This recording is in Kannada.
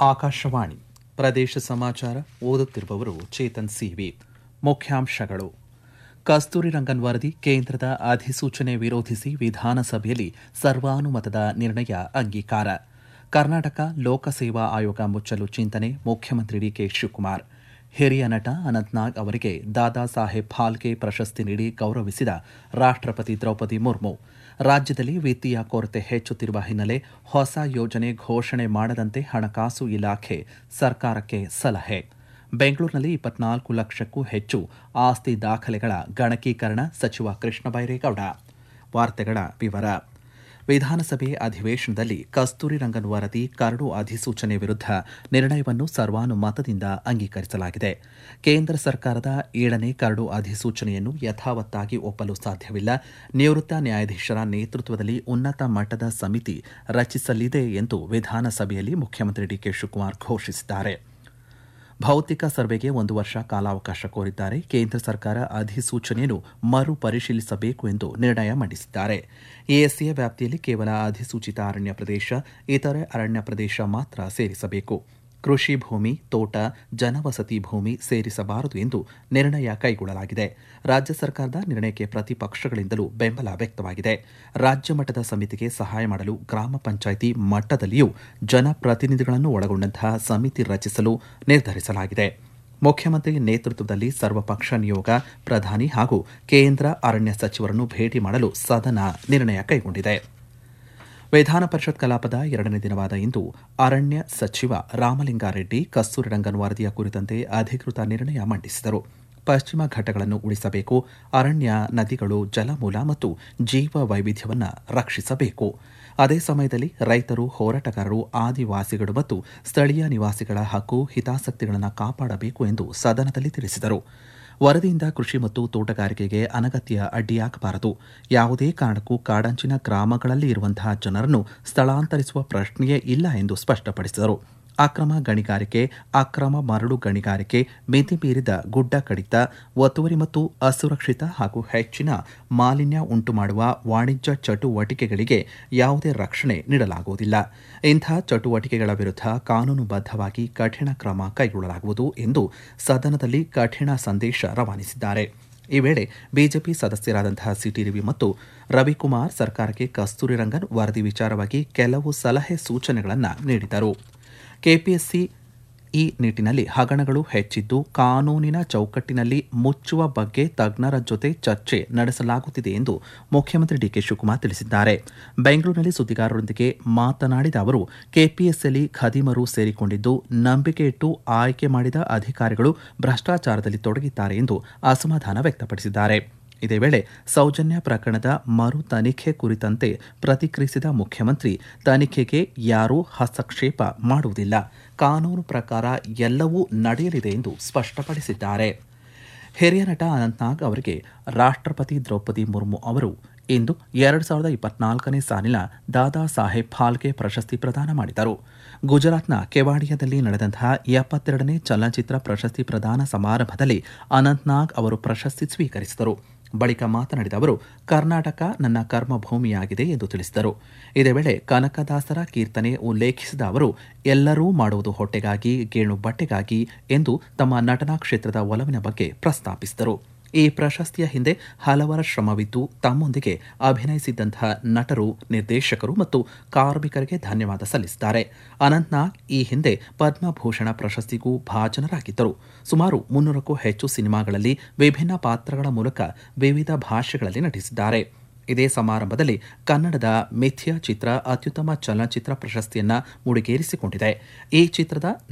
ಆಕಾಶವಾಣಿ ಪ್ರದೇಶ ಸಮಾಚಾರ ಓದುತ್ತಿರುವವರು ಚೇತನ್ ಸಿವಿ ಮುಖ್ಯಾಂಶಗಳು ಕಸ್ತೂರಿ ರಂಗನ್ ವರದಿ ಕೇಂದ್ರದ ಅಧಿಸೂಚನೆ ವಿರೋಧಿಸಿ ವಿಧಾನಸಭೆಯಲ್ಲಿ ಸರ್ವಾನುಮತದ ನಿರ್ಣಯ ಅಂಗೀಕಾರ ಕರ್ನಾಟಕ ಲೋಕಸೇವಾ ಆಯೋಗ ಮುಚ್ಚಲು ಚಿಂತನೆ ಮುಖ್ಯಮಂತ್ರಿ ಡಿಕೆ ಶಿವಕುಮಾರ್ ಹಿರಿಯ ನಟ ಅನಂತ್ನಾಗ್ ಅವರಿಗೆ ದಾದಾ ಸಾಹೇಬ್ ಫಾಲ್ಕೆ ಪ್ರಶಸ್ತಿ ನೀಡಿ ಗೌರವಿಸಿದ ರಾಷ್ಟ್ರಪತಿ ದ್ರೌಪದಿ ಮುರ್ಮು ರಾಜ್ಯದಲ್ಲಿ ವಿತ್ತೀಯ ಕೊರತೆ ಹೆಚ್ಚುತ್ತಿರುವ ಹಿನ್ನೆಲೆ ಹೊಸ ಯೋಜನೆ ಘೋಷಣೆ ಮಾಡದಂತೆ ಹಣಕಾಸು ಇಲಾಖೆ ಸರ್ಕಾರಕ್ಕೆ ಸಲಹೆ ಬೆಂಗಳೂರಿನಲ್ಲಿ ಇಪ್ಪತ್ನಾಲ್ಕು ಲಕ್ಷಕ್ಕೂ ಹೆಚ್ಚು ಆಸ್ತಿ ದಾಖಲೆಗಳ ಗಣಕೀಕರಣ ಸಚಿವ ಕೃಷ್ಣ ಬೈರೇಗೌಡ ವಾರ್ತೆಗಳ ವಿವರ ವಿಧಾನಸಭೆ ಅಧಿವೇಶನದಲ್ಲಿ ಕಸ್ತೂರಿ ರಂಗನ್ ವರದಿ ಕರಡು ಅಧಿಸೂಚನೆ ವಿರುದ್ಧ ನಿರ್ಣಯವನ್ನು ಸರ್ವಾನುಮತದಿಂದ ಅಂಗೀಕರಿಸಲಾಗಿದೆ ಕೇಂದ್ರ ಸರ್ಕಾರದ ಏಳನೇ ಕರಡು ಅಧಿಸೂಚನೆಯನ್ನು ಯಥಾವತ್ತಾಗಿ ಒಪ್ಪಲು ಸಾಧ್ಯವಿಲ್ಲ ನಿವೃತ್ತ ನ್ಯಾಯಾಧೀಶರ ನೇತೃತ್ವದಲ್ಲಿ ಉನ್ನತ ಮಟ್ಟದ ಸಮಿತಿ ರಚಿಸಲಿದೆ ಎಂದು ವಿಧಾನಸಭೆಯಲ್ಲಿ ಮುಖ್ಯಮಂತ್ರಿ ಡಿಕೆ ಶಿವಕುಮಾರ್ ಘೋಷಿಸಿದ್ದಾರೆ ಭೌತಿಕ ಸರ್ವೆಗೆ ಒಂದು ವರ್ಷ ಕಾಲಾವಕಾಶ ಕೋರಿದ್ದಾರೆ ಕೇಂದ್ರ ಸರ್ಕಾರ ಅಧಿಸೂಚನೆಯನ್ನು ಮರು ಪರಿಶೀಲಿಸಬೇಕು ಎಂದು ನಿರ್ಣಯ ಮಂಡಿಸಿದ್ದಾರೆ ಎಎಸ್ಸಿಯ ವ್ಯಾಪ್ತಿಯಲ್ಲಿ ಕೇವಲ ಅಧಿಸೂಚಿತ ಅರಣ್ಯ ಪ್ರದೇಶ ಇತರೆ ಅರಣ್ಯ ಪ್ರದೇಶ ಮಾತ್ರ ಸೇರಿಸಬೇಕು ಕೃಷಿ ಭೂಮಿ ತೋಟ ಜನವಸತಿ ಭೂಮಿ ಸೇರಿಸಬಾರದು ಎಂದು ನಿರ್ಣಯ ಕೈಗೊಳ್ಳಲಾಗಿದೆ ರಾಜ್ಯ ಸರ್ಕಾರದ ನಿರ್ಣಯಕ್ಕೆ ಪ್ರತಿಪಕ್ಷಗಳಿಂದಲೂ ಬೆಂಬಲ ವ್ಯಕ್ತವಾಗಿದೆ ರಾಜ್ಯ ಮಟ್ಟದ ಸಮಿತಿಗೆ ಸಹಾಯ ಮಾಡಲು ಗ್ರಾಮ ಪಂಚಾಯಿತಿ ಮಟ್ಟದಲ್ಲಿಯೂ ಜನಪ್ರತಿನಿಧಿಗಳನ್ನು ಒಳಗೊಂಡಂತಹ ಸಮಿತಿ ರಚಿಸಲು ನಿರ್ಧರಿಸಲಾಗಿದೆ ಮುಖ್ಯಮಂತ್ರಿ ನೇತೃತ್ವದಲ್ಲಿ ಸರ್ವಪಕ್ಷ ನಿಯೋಗ ಪ್ರಧಾನಿ ಹಾಗೂ ಕೇಂದ್ರ ಅರಣ್ಯ ಸಚಿವರನ್ನು ಭೇಟಿ ಮಾಡಲು ಸದನ ನಿರ್ಣಯ ಕೈಗೊಂಡಿದೆ ವಿಧಾನ ಪರಿಷತ್ ಕಲಾಪದ ಎರಡನೇ ದಿನವಾದ ಇಂದು ಅರಣ್ಯ ಸಚಿವ ರಾಮಲಿಂಗಾರೆಡ್ಡಿ ಕಸ್ತೂರಿ ರಂಗನ್ ವರದಿಯ ಕುರಿತಂತೆ ಅಧಿಕೃತ ನಿರ್ಣಯ ಮಂಡಿಸಿದರು ಪಶ್ಚಿಮ ಘಟ್ಟಗಳನ್ನು ಉಳಿಸಬೇಕು ಅರಣ್ಯ ನದಿಗಳು ಜಲಮೂಲ ಮತ್ತು ಜೀವ ವೈವಿಧ್ಯವನ್ನು ರಕ್ಷಿಸಬೇಕು ಅದೇ ಸಮಯದಲ್ಲಿ ರೈತರು ಹೋರಾಟಗಾರರು ಆದಿವಾಸಿಗಳು ಮತ್ತು ಸ್ಥಳೀಯ ನಿವಾಸಿಗಳ ಹಕ್ಕು ಹಿತಾಸಕ್ತಿಗಳನ್ನು ಕಾಪಾಡಬೇಕು ಎಂದು ಸದನದಲ್ಲಿ ತಿಳಿಸಿದರು ವರದಿಯಿಂದ ಕೃಷಿ ಮತ್ತು ತೋಟಗಾರಿಕೆಗೆ ಅನಗತ್ಯ ಅಡ್ಡಿಯಾಗಬಾರದು ಯಾವುದೇ ಕಾರಣಕ್ಕೂ ಕಾಡಂಚಿನ ಗ್ರಾಮಗಳಲ್ಲಿ ಇರುವಂತಹ ಜನರನ್ನು ಸ್ಥಳಾಂತರಿಸುವ ಪ್ರಶ್ನೆಯೇ ಇಲ್ಲ ಎಂದು ಸ್ಪಷ್ಟಪಡಿಸಿದರು ಅಕ್ರಮ ಗಣಿಗಾರಿಕೆ ಅಕ್ರಮ ಮರಳು ಗಣಿಗಾರಿಕೆ ಮಿತಿ ಮೀರಿದ ಗುಡ್ಡ ಕಡಿತ ಒತ್ತುವರಿ ಮತ್ತು ಅಸುರಕ್ಷಿತ ಹಾಗೂ ಹೆಚ್ಚಿನ ಮಾಲಿನ್ಯ ಉಂಟುಮಾಡುವ ವಾಣಿಜ್ಯ ಚಟುವಟಿಕೆಗಳಿಗೆ ಯಾವುದೇ ರಕ್ಷಣೆ ನೀಡಲಾಗುವುದಿಲ್ಲ ಇಂಥ ಚಟುವಟಿಕೆಗಳ ವಿರುದ್ಧ ಕಾನೂನುಬದ್ಧವಾಗಿ ಕಠಿಣ ಕ್ರಮ ಕೈಗೊಳ್ಳಲಾಗುವುದು ಎಂದು ಸದನದಲ್ಲಿ ಕಠಿಣ ಸಂದೇಶ ರವಾನಿಸಿದ್ದಾರೆ ಈ ವೇಳೆ ಬಿಜೆಪಿ ಸದಸ್ಯರಾದಂತಹ ಸಿಟಿ ರವಿ ಮತ್ತು ರವಿಕುಮಾರ್ ಸರ್ಕಾರಕ್ಕೆ ಕಸ್ತೂರಿ ರಂಗನ್ ವರದಿ ವಿಚಾರವಾಗಿ ಕೆಲವು ಸಲಹೆ ಸೂಚನೆಗಳನ್ನು ನೀಡಿದರು ಕೆಪಿಎಸ್ಸಿ ಈ ನಿಟ್ಟಿನಲ್ಲಿ ಹಗರಣಗಳು ಹೆಚ್ಚಿದ್ದು ಕಾನೂನಿನ ಚೌಕಟ್ಟಿನಲ್ಲಿ ಮುಚ್ಚುವ ಬಗ್ಗೆ ತಜ್ಞರ ಜೊತೆ ಚರ್ಚೆ ನಡೆಸಲಾಗುತ್ತಿದೆ ಎಂದು ಮುಖ್ಯಮಂತ್ರಿ ಡಿಕೆ ಶಿವಕುಮಾರ್ ತಿಳಿಸಿದ್ದಾರೆ ಬೆಂಗಳೂರಿನಲ್ಲಿ ಸುದ್ದಿಗಾರರೊಂದಿಗೆ ಮಾತನಾಡಿದ ಅವರು ಕೆಪಿಎಸ್ಸಿಯಲ್ಲಿ ಖದೀಮರು ಸೇರಿಕೊಂಡಿದ್ದು ನಂಬಿಕೆ ಇಟ್ಟು ಆಯ್ಕೆ ಮಾಡಿದ ಅಧಿಕಾರಿಗಳು ಭ್ರಷ್ಟಾಚಾರದಲ್ಲಿ ತೊಡಗಿದ್ದಾರೆ ಎಂದು ಅಸಮಾಧಾನ ವ್ಯಕ್ತಪಡಿಸಿದ್ದಾರೆ ಇದೇ ವೇಳೆ ಸೌಜನ್ಯ ಪ್ರಕರಣದ ಮರು ತನಿಖೆ ಕುರಿತಂತೆ ಪ್ರತಿಕ್ರಿಯಿಸಿದ ಮುಖ್ಯಮಂತ್ರಿ ತನಿಖೆಗೆ ಯಾರೂ ಹಸ್ತಕ್ಷೇಪ ಮಾಡುವುದಿಲ್ಲ ಕಾನೂನು ಪ್ರಕಾರ ಎಲ್ಲವೂ ನಡೆಯಲಿದೆ ಎಂದು ಸ್ಪಷ್ಟಪಡಿಸಿದ್ದಾರೆ ಹಿರಿಯ ನಟ ಅನಂತ್ನಾಗ್ ಅವರಿಗೆ ರಾಷ್ಟ್ರಪತಿ ದ್ರೌಪದಿ ಮುರ್ಮು ಅವರು ಇಂದು ಎರಡು ಸಾವಿರದ ಇಪ್ಪತ್ನಾಲ್ಕನೇ ಸಾಲಿನ ದಾದಾ ಸಾಹೇಬ್ ಫಾಲ್ಕೆ ಪ್ರಶಸ್ತಿ ಪ್ರದಾನ ಮಾಡಿದರು ಗುಜರಾತ್ನ ಕೆವಾಡಿಯಾದಲ್ಲಿ ನಡೆದಂತಹ ಎಪ್ಪತ್ತೆರಡನೇ ಚಲನಚಿತ್ರ ಪ್ರಶಸ್ತಿ ಪ್ರದಾನ ಸಮಾರಂಭದಲ್ಲಿ ಅನಂತ್ನಾಗ್ ಅವರು ಪ್ರಶಸ್ತಿ ಸ್ವೀಕರಿಸಿದರು ಬಳಿಕ ಮಾತನಾಡಿದ ಅವರು ಕರ್ನಾಟಕ ನನ್ನ ಕರ್ಮಭೂಮಿಯಾಗಿದೆ ಎಂದು ತಿಳಿಸಿದರು ಇದೇ ವೇಳೆ ಕನಕದಾಸರ ಕೀರ್ತನೆ ಉಲ್ಲೇಖಿಸಿದ ಅವರು ಎಲ್ಲರೂ ಮಾಡುವುದು ಹೊಟ್ಟೆಗಾಗಿ ಗೇಣು ಬಟ್ಟೆಗಾಗಿ ಎಂದು ತಮ್ಮ ನಟನಾ ಕ್ಷೇತ್ರದ ಒಲವಿನ ಬಗ್ಗೆ ಪ್ರಸ್ತಾಪಿಸಿದರು ಈ ಪ್ರಶಸ್ತಿಯ ಹಿಂದೆ ಹಲವರ ಶ್ರಮವಿದ್ದು ತಮ್ಮೊಂದಿಗೆ ಅಭಿನಯಿಸಿದ್ದಂತಹ ನಟರು ನಿರ್ದೇಶಕರು ಮತ್ತು ಕಾರ್ಮಿಕರಿಗೆ ಧನ್ಯವಾದ ಸಲ್ಲಿಸಿದ್ದಾರೆ ಅನಂತ್ನಾಗ್ ಈ ಹಿಂದೆ ಪದ್ಮಭೂಷಣ ಪ್ರಶಸ್ತಿಗೂ ಭಾಜನರಾಗಿದ್ದರು ಸುಮಾರು ಮುನ್ನೂರಕ್ಕೂ ಹೆಚ್ಚು ಸಿನಿಮಾಗಳಲ್ಲಿ ವಿಭಿನ್ನ ಪಾತ್ರಗಳ ಮೂಲಕ ವಿವಿಧ ಭಾಷೆಗಳಲ್ಲಿ ನಟಿಸಿದ್ದಾರೆ ಇದೇ ಸಮಾರಂಭದಲ್ಲಿ ಕನ್ನಡದ ಮಿಥ್ಯ ಚಿತ್ರ ಅತ್ಯುತ್ತಮ ಚಲನಚಿತ್ರ ಪ್ರಶಸ್ತಿಯನ್ನ ಮುಡಿಗೇರಿಸಿಕೊಂಡಿದೆ ಈ ಚಿತ್ರದ